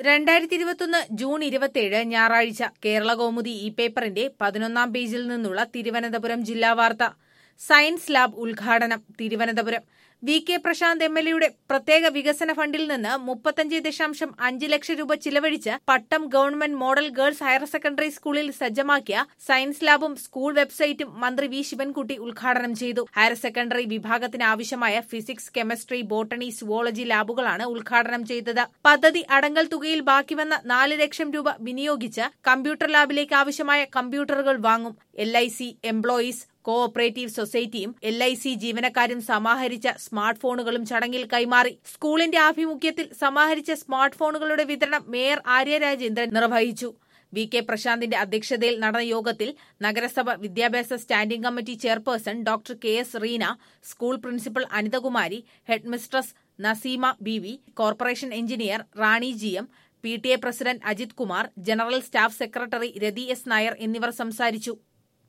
രണ്ടായിരത്തി ഇരുപത്തൊന്ന് ജൂൺ ഇരുപത്തിയേഴ് ഞായറാഴ്ച കേരള കൗമുദി ഇ പേപ്പറിന്റെ പതിനൊന്നാം പേജിൽ നിന്നുള്ള തിരുവനന്തപുരം ജില്ലാ വാർത്ത സയൻസ് ലാബ് ഉദ്ഘാടനം Thiruvananthapuram V K Prashanth M L എയുടെ പ്രത്യേക വികസന ഫണ്ടിൽ നിന്ന് മുപ്പത്തഞ്ച് ദശാംശം അഞ്ച് ലക്ഷം രൂപ ചിലവഴിച്ച് Pattom government model girls higher secondary സ്കൂളിൽ സജ്ജമാക്കിയ സയൻസ് ലാബും സ്കൂൾ വെബ്സൈറ്റും മന്ത്രി വി ശിവൻകുട്ടി ഉദ്ഘാടനം ചെയ്തു ഹയർ സെക്കൻഡറി വിഭാഗത്തിന് ആവശ്യമായ ഫിസിക്സ് കെമിസ്ട്രി ബോട്ടണി സുവോളജി ലാബുകളാണ് ഉദ്ഘാടനം ചെയ്തത് പദ്ധതി അടങ്കൽ തുകയിൽ ബാക്കി വന്ന നാല് ലക്ഷം രൂപ വിനിയോഗിച്ച് കമ്പ്യൂട്ടർ ലാബിലേക്ക് ആവശ്യമായ കമ്പ്യൂട്ടറുകൾ വാങ്ങും L I C employees co operative സൊസൈറ്റിയും എൽ ഐ സി ജീവനക്കാരും സമാഹരിച്ച സ്മാർട്ട് ഫോണുകളും ചടങ്ങിൽ കൈമാറി സ്കൂളിന്റെ ആഭിമുഖ്യത്തിൽ സമാഹരിച്ച സ്മാർട്ട് ഫോണുകളുടെ വിതരണം മേയർ ആര്യ രാജേന്ദ്രൻ നിർവഹിച്ചു വി കെ പ്രശാന്തിന്റെ അധ്യക്ഷതയിൽ നടന്ന യോഗത്തിൽ നഗരസഭ വിദ്യാഭ്യാസ standing committee chairperson doctor K S Reena school principal Anithakumari head mistress Naseema B V corporation engineer Rani G M P T A president Ajith Kumar general staff secretary Rathi S Nair എന്നിവർ സംസാരിച്ചു